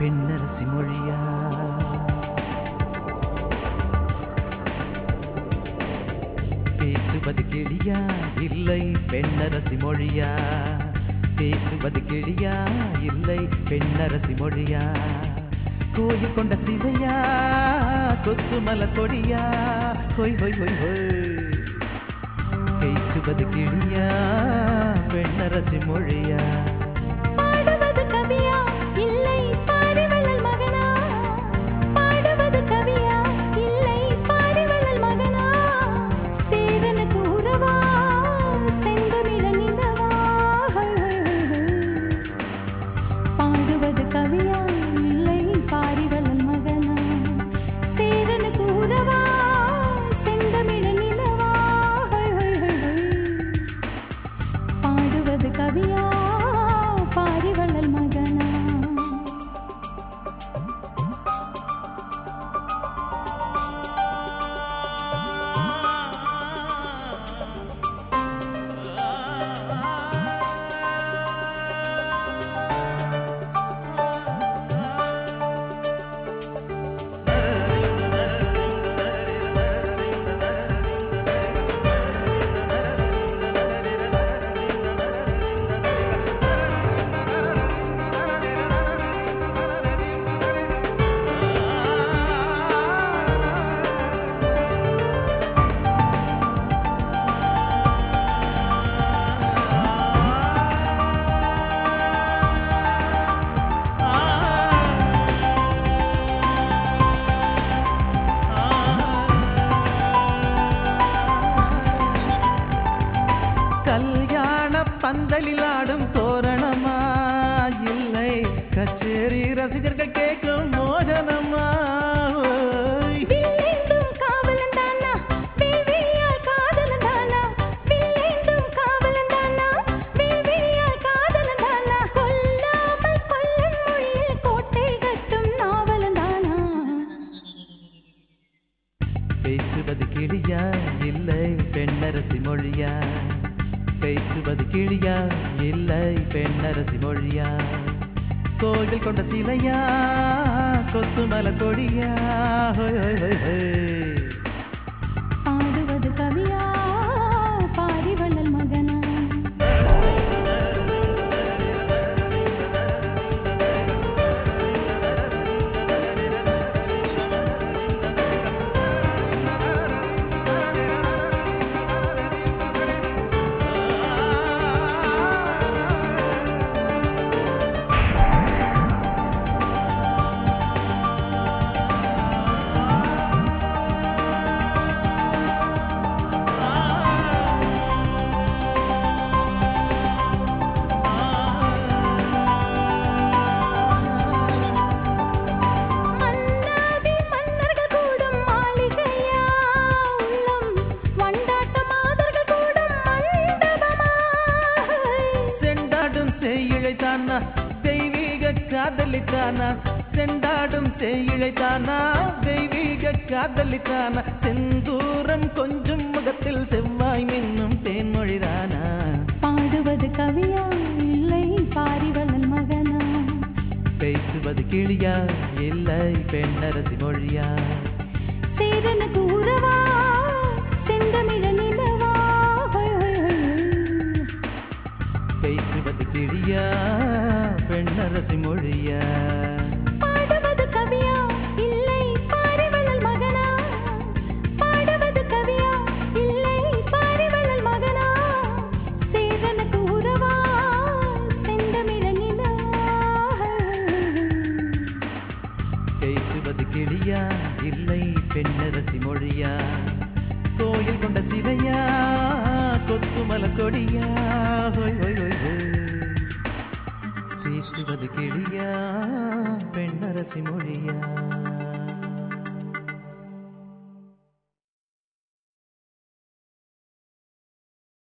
பெண்ணரசி மொழியா பேசுவது கிளியா இல்லை பெண்ணரசி மொழியா பேசுவது கிளியா இல்லை பெண்ணரசி மொழியா கோயில் கொண்ட சிலையா கொத்துமல கொடியா ஹொய் ஹொய் ஹொய் ஹொய் பேசுவது கிளியா பெண்ணரசி மொழியா பாடுவது கவியா இல்லை பாரிவள்ளல் மகனா பாடுவது கவியா இல்லை பாரிவள்ளல் மகனா சேரனுக்கு உறவா செந்தமிழ நிலவா ஹொய் ஹொய் ஹொய் ஹொய். பாடுவது கவியா இல்லை பாரிவள்ளல் மகனா சேரனுக்கு உறவா செந்தமிழ நிலவா ஹொய் ஹொய் ஹொய் ஹொய். பாடுவது கவியா பாரிவள்ளல் மகனா கல்யாண பந்தலில் ஆடும் தோரணமா இல்லை கச்சேரி ரசிகர்கள் கேட்கும் மோகனமா ஓய். வில்லேந்தும் காவலன் தானா வில்விழியால் காதலன் தானா வில்லேந்தும் காவலன் தானா வில்விழியால் காதலன் தானா கொல்லாமல் கொல்லும் மொழியில் கோட்டை கட்டும் நாவலன் தானா பேசுவது கிளியா இல்லை பெண்ணரசி மொழியா பேசுவது கிளியா இல்லை பெண்ணரசி மொழியா கோயில் கொண்ட சிலையா கொத்துமல கொடியா ஹொய் ஹொய் ஹொய் ஹொய் பாடுவது கவியா பாரிவள்ளல் மகனா மன்னாதி மன்னர்கள் கூடும் மாளிகையா உள்ளம் வண்டாட்ட மாதர்கள் கூடும் மண்டபமா செண்டாடும் செய்யிழை தானா தெய்வீக காதலி தானா செண்டாடும் செய்யிழை தானா தெய்வீக காதலி தானா செந்தூரம் கொஞ்சம் முகத்தில் செவ்வாய் மின்னும் தேன்மொழிதானா பாடுவது கவியா இல்லை பாரிவள்ளல் மகனா பேசுவது கிளியா இல்லை பெண்ணரசி மொழியா சேரனுக்கு உறவா செந்தமிழ நிலவா ஹொய் ஹொய் ஹொய் ஹொய். பேசுவது கிளியா பெண்ணரசி மொழியா பாடுவது கவியா இல்லை பாரிவள்ளல் மகனா பாடுவது கவியா இல்லை பாரிவள்ளல் மகனா சேரனுக்கு உறவா செந்தமிழ நிலவா பேசுவது கிளியா இல்லை பெண்ணரசி மொழியா கோயில் கொண்ட சிலையா கொத்துமல கொடியா ஹொய் ஹொய் ஹொய் ஹொய் பேசுவது கிளியா பெண்ணரசி மொழியா